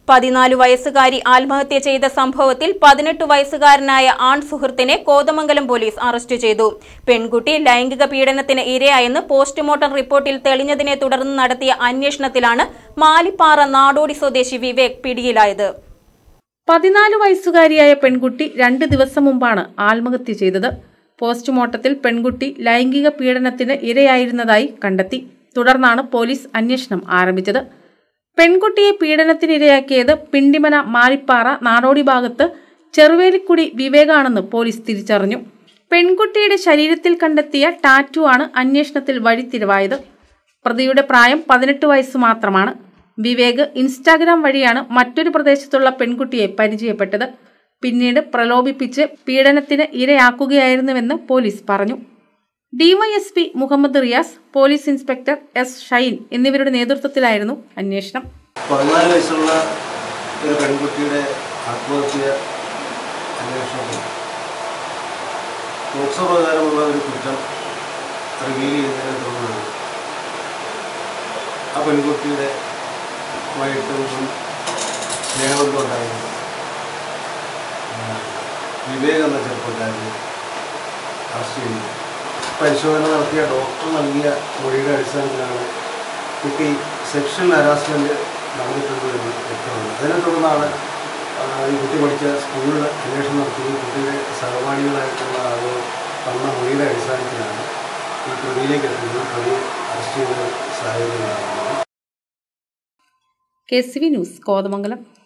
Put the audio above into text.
പതിനാല് വയസ്സുകാരി ആത്മഹത്യ ചെയ്ത സംഭവത്തിൽ പതിനെട്ട് വയസ്സുകാരനായ ആൺ സുഹൃത്തിനെ കോതമംഗലം പോലീസ് അറസ്റ്റ് ചെയ്തു പെൺകുട്ടി ലൈംഗിക പീഡനത്തിന് ഇരയായെന്ന് പോസ്റ്റ്മോർട്ടം റിപ്പോർട്ടിൽ തെളിഞ്ഞതിനെ തുടർന്ന് നടത്തിയ അന്വേഷണത്തിലാണ് മാലിപ്പാറ നാടോടി സ്വദേശി വിവേക് പിടിയിലായത് പതിനാല് വയസ്സുകാരിയായ പെൺകുട്ടി രണ്ട് ദിവസം മുമ്പാണ് ആത്മഹത്യ ചെയ്തത് പോസ്റ്റ്മോർട്ടത്തിൽ പെൺകുട്ടി ലൈംഗിക പീഡനത്തിന് ഇരയായിരുന്നതായി കണ്ടെത്തി തുടർന്നാണ് പോലീസ് അന്വേഷണം ആരംഭിച്ചത് പെൺകുട്ടിയെ പീഡനത്തിനിരയാക്കിയത് പിണ്ടിമന മാലിപ്പാറ നാടോടി ഭാഗത്ത് ചെറുവേലിക്കുടി വിവേകാണെന്ന് പോലീസ് തിരിച്ചറിഞ്ഞു പെൺകുട്ടിയുടെ ശരീരത്തിൽ കണ്ടെത്തിയ ടാറ്റു ആണ് അന്വേഷണത്തിൽ വഴിത്തിരിവായത് പ്രതിയുടെ പ്രായം പതിനെട്ട് വയസ്സ് മാത്രമാണ് വിവേക് ഇൻസ്റ്റാഗ്രാം വഴിയാണ് മറ്റൊരു പ്രദേശത്തുള്ള പെൺകുട്ടിയെ പരിചയപ്പെട്ടത് പിന്നീട് പ്രലോഭിപ്പിച്ച് പീഡനത്തിന് ഇരയാക്കുകയായിരുന്നുവെന്ന് പോലീസ് പറഞ്ഞു DYSP Muhammad Riyas police inspector S Shine എന്നിവരുടെ നേതൃത്വത്തിലായിരുന്നു അന്വേഷണം പതിനാല് വയസ്സുള്ള ഒരു പെൺകുട്ടിയുടെ ആത്മഹത്യ അന്വേഷണത്തിൽ പോക്സോ പ്രകാരമുള്ള ഒരു കുറ്റം റിവീൽ ചെയ്യുന്നതിനെ തുടർന്നാണ് ആ പെൺകുട്ടിയുടെ വൈകിട്ടും സ്നേഹബന്ധം ഉണ്ടായിരുന്നു ആ, വിവേക് എന്ന ചെറുപ്പക്കാരനെ അറസ്റ്റ് ചെയ്തു പരിശോധന നടത്തിയ ഡോക്ടർ നൽകിയ മൊഴിയുടെ അടിസ്ഥാനത്തിലാണ് കുട്ടി സെക്ഷൽ ഹരാസ്മെൻറ്റ് നടന്നിട്ടുണ്ട് എന്ന് വ്യക്തമാണ് അതിനെ തുടർന്നാണ് ആ, ഈ കുട്ടി പഠിച്ച സ്കൂളിൽ അന്വേഷണം നടത്തുകയും കുട്ടിയുടെ സഹപാഠികളായിട്ടുള്ള ആളുകൾ തന്ന മൊഴിയുടെ അടിസ്ഥാനത്തിലാണ് ഈ പ്രതിയിലേക്ക് എത്തുന്നത് പ്രതി അറസ്റ്റ് ചെയ്ത സാഹചര്യം ഉണ്ടാകുന്നത് K C V news Kothamangalam